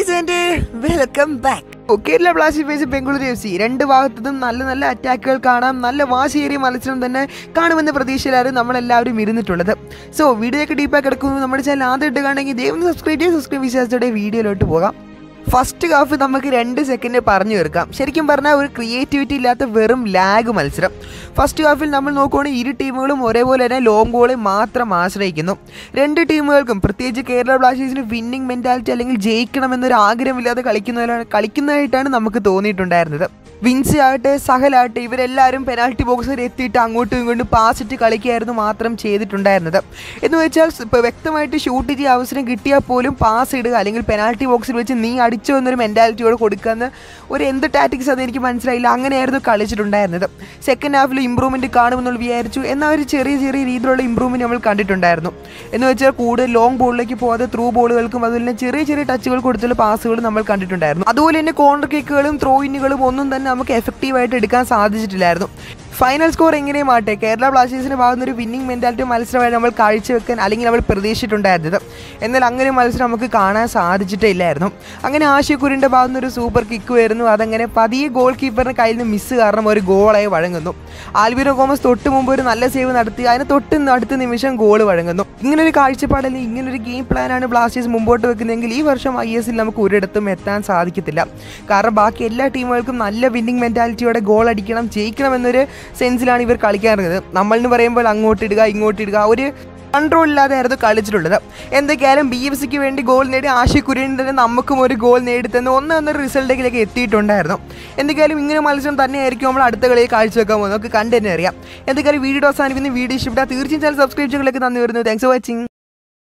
guys and welcome back Kerala Blasters Bengaluru F C രണ്ട് ഭാഗത്തുനിന്നും നല്ല നല്ല അറ്റാക്കുകൾ കാണാം നല്ല വാശിയേറിയ മത്സരം തന്നെ കാണുമെന്ന പ്രതീക്ഷയിലായിരുന്നു നമ്മളെല്ലാവരും ഇരുന്നിട്ടുള്ളത് സോ വീഡിയോയൊക്കെ ഡീപ്പായി കിടക്കുന്നു നമ്മുടെ ചാനൽ ആദ്യമായിട്ട് കാണണമെങ്കിൽ ദൈവം സബ്സ്ക്രൈബ് ചെയ്ത് സബ്സ്ക്രൈബ് വിശ്വാസത്തോടെ വീഡിയോയിലോട്ട് പോകാം ഫസ്റ്റ് ഹാഫ് നമുക്ക് രണ്ട് സെക്കൻഡ് പറഞ്ഞു തീർക്കാം ശരിക്കും പറഞ്ഞാൽ ഒരു ക്രിയേറ്റിവിറ്റി ഇല്ലാത്ത വെറും ലാഗ് മത്സരം ഫസ്റ്റ് ഹാഫിൽ നമ്മൾ നോക്കുവാണെങ്കിൽ ഇരു ടീമുകളും ഒരേപോലെ തന്നെ ലോങ് ഗോളെ മാത്രം ആശ്രയിക്കുന്നു രണ്ട് ടീമുകൾക്കും പ്രത്യേകിച്ച് കേരള ബ്ലാസ്റ്റേഴ്സിന് വിന്നിംഗ് മെൻറ്റാലിറ്റി അല്ലെങ്കിൽ ജയിക്കണമെന്നൊരു ആഗ്രഹമില്ലാതെ കളിക്കുന്നവരാണ് കളിക്കുന്നതായിട്ടാണ് നമുക്ക് തോന്നിയിട്ടുണ്ടായിരുന്നത് വിൻസി ആകട്ടെ സഹലാകട്ടെ ഇവരെല്ലാവരും പെനാൽറ്റി ബോക്സ് വരെ എത്തിയിട്ട് അങ്ങോട്ടും ഇങ്ങോട്ടും പാസ് ഇട്ട് കളിക്കുകയായിരുന്നു മാത്രം ചെയ്തിട്ടുണ്ടായിരുന്നത് എന്ന് വെച്ചാൽ ഇപ്പോൾ വ്യക്തമായിട്ട് ഷൂട്ട് ചെയ്യാൻ അവസരം കിട്ടിയാൽ പോലും പാസ് ഇടുക അല്ലെങ്കിൽ പെനാൽറ്റി ബോക്സിൽ വെച്ച് നീ അടിച്ചോ എന്നൊരു മെൻറ്റാലിറ്റിയോട് കൊടുക്കുന്ന ഒരു എന്ത് ടാറ്റിക്സ് അത് എനിക്ക് മനസ്സിലായില്ല അങ്ങനെയായിരുന്നു കളിച്ചിട്ടുണ്ടായിരുന്നത് സെക്കൻഡ് ഹാഫിൽ ഇമ്പ്രൂവ്മെൻറ്റ് കാണുമെന്നുള്ള വിചാരിച്ചു എന്നാൽ ഒരു ചെറിയ ചെറിയ രീതിയിലുള്ള ഇമ്പ്രൂവ്മെൻറ്റ് നമ്മൾ കണ്ടിട്ടുണ്ടായിരുന്നു എന്ന് വെച്ചാൽ കൂടുതൽ ലോങ് ബോളിലേക്ക് പോകാതെ ത്രൂ ബോളുകൾക്കും അതുപോലെ തന്നെ ചെറിയ ചെറിയ ടച്ചുകൾ കൊടുത്തുള്ള പാസുകൾ നമ്മൾ കണ്ടിട്ടുണ്ടായിരുന്നു അതുപോലെ തന്നെ കോർണർ കിക്കുകളും ത്രോ ഇന്നുകളും ഒന്നും തന്നെ നമുക്ക് എഫക്റ്റീവായിട്ട് എടുക്കാൻ സാധിച്ചിട്ടില്ലായിരുന്നു ഫൈനൽ സ്കോർ എങ്ങനെയും ആട്ടെ കേരള ബ്ലാസ്റ്റേഴ്സിന് ഭാഗത്തുനിന്ന് ഒരു വിന്നിംഗ് മെൻറ്റാലിറ്റി മത്സരമായിട്ട് നമ്മൾ കാഴ്ചവെക്കാൻ അല്ലെങ്കിൽ നമ്മൾ പ്രതീക്ഷിച്ചിട്ടുണ്ടായിരുന്നത് എന്നാൽ അങ്ങനെ ഒരു മത്സരം നമുക്ക് കാണാൻ സാധിച്ചിട്ടേ ഇല്ലായിരുന്നു അങ്ങനെ ആശയക്കുരിൻ്റെ ഭാഗത്തുനിന്ന് ഒരു സൂപ്പർ കിക്ക് വരുന്നു അതങ്ങനെ പതിയെ ഗോൾ കീപ്പറിൻ്റെ കയ്യിൽ നിന്ന് മിസ് കാരണം ഒരു ഗോളായി വഴങ്ങുന്നു ആൽബിനോ ഗോമസ് തൊട്ട് മുമ്പ് ഒരു നല്ല സേവ് നടത്തി അതിന് തൊട്ട് അടുത്ത നിമിഷം ഗോൾ വഴങ്ങുന്നു ഇങ്ങനൊരു കാഴ്ചപ്പാടല്ലെങ്കിൽ ഇങ്ങനൊരു ഗെയിം പ്ലാനാണ് ബ്ലാസ്റ്റേഴ്സ് മുമ്പോട്ട് വെക്കുന്നതെങ്കിൽ ഈ വർഷം ഐ എസിൽ നമുക്ക് ഒരിടത്തും എത്താൻ സാധിക്കത്തില്ല കാരണം ബാക്കി എല്ലാ ടീമുകൾക്കും നല്ല വിന്നിംഗ് മെൻറ്റാലിറ്റിയോടെ ഗോൾ അടിക്കണം ജയിക്കണം എന്നൊരു സെൻസിലാണ് ഇവർ കളിക്കാറുള്ളത് നമ്മളെന്ന് പറയുമ്പോൾ അങ്ങോട്ട് ഇടുക ഇങ്ങോട്ട് ഇടുക ഒരു കൺട്രോൾ ഇല്ലാതെയായിരുന്നു കളിച്ചിട്ടുള്ളത് എന്തൊക്കെയായാലും ബി എഫ് സിക്ക് വേണ്ടി ഗോൾ നേടി ആശയക്കുര്യൻ തന്നെ നമുക്കും ഒരു ഗോൾ നേടിത്തന്ന് ഒന്ന് എന്നൊരു റിസൾട്ടിലേക്ക് എത്തിയിട്ടുണ്ടായിരുന്നു എന്തൊക്കെയാലും ഇങ്ങനെ മത്സരം തന്നെയായിരിക്കും നമ്മൾ അടുത്ത കളിയിൽ കാഴ്ചവെക്കാൻ പോകുന്നത് നമുക്ക് കണ്ടു തന്നെ അറിയാം എന്തൊക്കെയാലും വീഡിയോ അവസാനിക്കുന്ന വീഡിയോ ഇഷ്ടപ്പെട്ടാൽ തീർച്ചയായും ചാനൽ സബ്സ്ക്രൈബ് ചെയ്യലേക്ക് നന്ദി വരുന്നു താങ്ക്സ് ഫോർ വാച്ചിങ്